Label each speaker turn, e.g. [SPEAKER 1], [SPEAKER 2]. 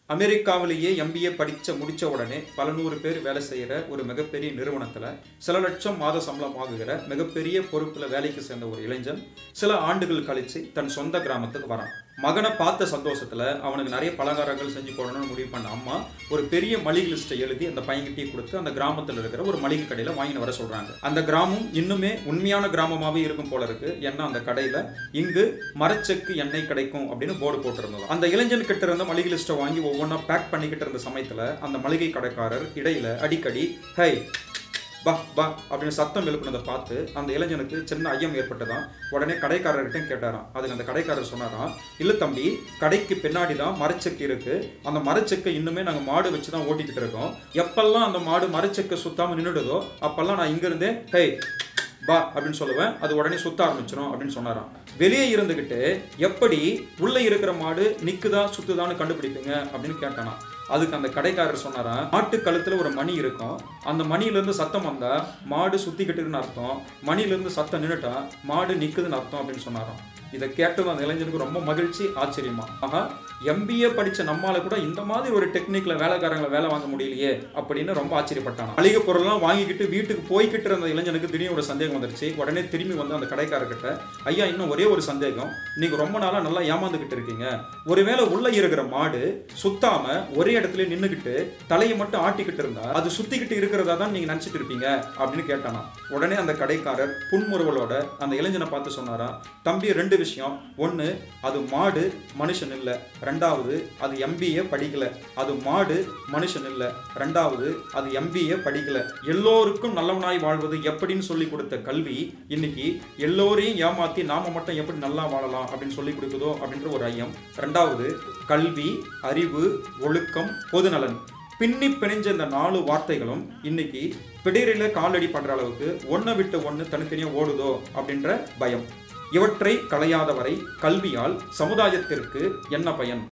[SPEAKER 1] அமெரிக்காவிலேயே MBA படிச்ச முடிச்ச உடனே பல நூறு பேர் வேலை செய்யற ஒரு மிகப்பெரிய நிறுவனத்துல சில லட்சம் மாத சம்பளம் ஆகுகிற மிகப்பெரிய பொறுப்புல வேலைக்கு சேர்ந்த ஒரு இளைஞன் சில ஆண்டுகள் கழிச்சு தன் சொந்த கிராமத்துக்கு வரான் மகனை பார்த்த சந்தோஷத்துல அவனுக்கு நிறைய பலகாரங்கள் செஞ்சு போடணும்னு முடிவு பண்ண அம்மா ஒரு பெரிய மளிகை லிஸ்ட்டை எழுதி அந்த பையன்கிட்டயே கொடுத்து அந்த கிராமத்துல இருக்கிற ஒரு மளிகை கடையில வாங்கிட்டு வர சொல்றாங்க அந்த கிராமம் இன்னுமே உண்மையான கிராமமாவே இருக்கும் போல இருக்கு ஏன்னா அந்த கடையில இங்கு மரச்செக்கு எண்ணெய் கிடைக்கும் அப்படின்னு போர்டு போட்டிருந்தது அந்த இளைஞன் கிட்ட இருந்த மளிகை லிஸ்ட்டை வாங்கி ஒவ்வொன்றா பேக் பண்ணிக்கிட்டு இருந்த சமயத்துல அந்த மளிகை கடைக்காரர் இடையில அடிக்கடி ஹை பா பா அப்படின்னு சத்தம் எழுப்புனதை பார்த்து அந்த இளைஞனுக்கு சின்ன ஐயம் ஏற்பட்டதாம் உடனே கடைக்காரர்கிட்ட கேட்டாராம் அதுக்கு அந்த கடைக்காரர் சொன்னாராம் இல்ல தம்பி கடைக்கு பின்னாடி தான் மரச்செக்கு இருக்கு அந்த மரச்செக்கை இன்னுமே நாங்க மாடு வச்சு தான் ஓட்டிக்கிட்டு இருக்கோம் எப்பெல்லாம் அந்த மாடு மரச்செக்கை சுத்தாம நின்னுடுதோ அப்பெல்லாம் நான் இங்க இருந்தே ஹே பா அப்படின்னு சொல்லுவேன் அது உடனே சுத்த ஆரம்பிச்சிடும் அப்படின்னு சொன்னாராம் வெளியே இருந்துகிட்டு எப்படி உள்ள இருக்கிற மாடு நிக்குதா சுத்துதான்னு கண்டுபிடிப்பீங்க அப்படின்னு கேட்டானா அதுக்கு அந்த கடைக்காரர் சொன்னாராம் மாட்டு கழுத்துல ஒரு மணி இருக்கும் அந்த மணியில இருந்து சத்தம் வந்தா மாடு சுத்திக்கிட்டுன்னு அர்த்தம் மணில இருந்து சத்தம் நின்னுட்டா மாடு நிக்குதுன்னு அர்த்தம் அப்படின்னு சொன்னாராம் இதை கேட்டதும் அந்த இளைஞனுக்கு ரொம்ப மகிழ்ச்சி ஆச்சரியமா ஆஹா எம்பிஏ படிச்ச நம்மால கூட இந்த மாதிரி ஒரு டெக்னிக்ல வேலைக்காரங்களை வேலை வாங்க முடியலையே அப்படின்னு ரொம்ப ஆச்சரியப்பட்டான் மளிகை பொருள்லாம் வாங்கிக்கிட்டு வீட்டுக்கு போய்கிட்டு இருந்த இளைஞனுக்கு திடீர்னு ஒரு சந்தேகம் வந்துருச்சு உடனே திரும்பி வந்து அந்த கடைக்காரர்கிட்ட ஐயா இன்னும் ஒரே ஒரு சந்தேகம் நீங்க ரொம்ப நாளா நல்லா ஏமாந்துகிட்டு இருக்கீங்க ஒருவேளை உள்ள இருக்கிற மாடு சுத்தாம ஒரே இடத்துல நின்னுகிட்டு தலையை மட்டும் ஆட்டிக்கிட்டு இருந்தா அது சுத்திக்கிட்டு இருக்கிறதா தான் நீங்க நினைச்சிட்டு இருப்பீங்க அப்படின்னு கேட்டானா உடனே அந்த கடைக்காரர் புன்முறுவலோட அந்த இளைஞனை பார்த்து சொன்னாரா தம்பி ரெண்டு விஷயம் ஒன்னு அது மாடு மனுஷன் இல்ல ரெண்டாவது அது எம்பிஏ படிக்கல அது மாடு மனுஷன் இல்ல ரெண்டாவது அது எம்பிஏ படிக்கல எல்லோருக்கும் நல்லவனாய் வாழ்வது எப்படின்னு சொல்லி கொடுத்த கல்வி இன்னைக்கு எல்லோரையும் ஏமாத்தி நாம மட்டும் எப்படி நல்லா வாழலாம் அப்படின்னு சொல்லி கொடுக்குதோ அப்படின்ற ஒரு ஐயம் ரெண்டாவது கல்வி அறிவு ஒழுக்கம் பொதுநலன் பின்னி பிணைஞ்ச இந்த நாலு வார்த்தைகளும் இன்னைக்கு பிடிரில காலடி பண்ற அளவுக்கு ஒன்றை விட்டு ஒன்று தனித்தனியா ஓடுதோ அப்படின்ற பயம் இவற்றை களையாதவரை கல்வியால் சமுதாயத்திற்கு என்ன பயன்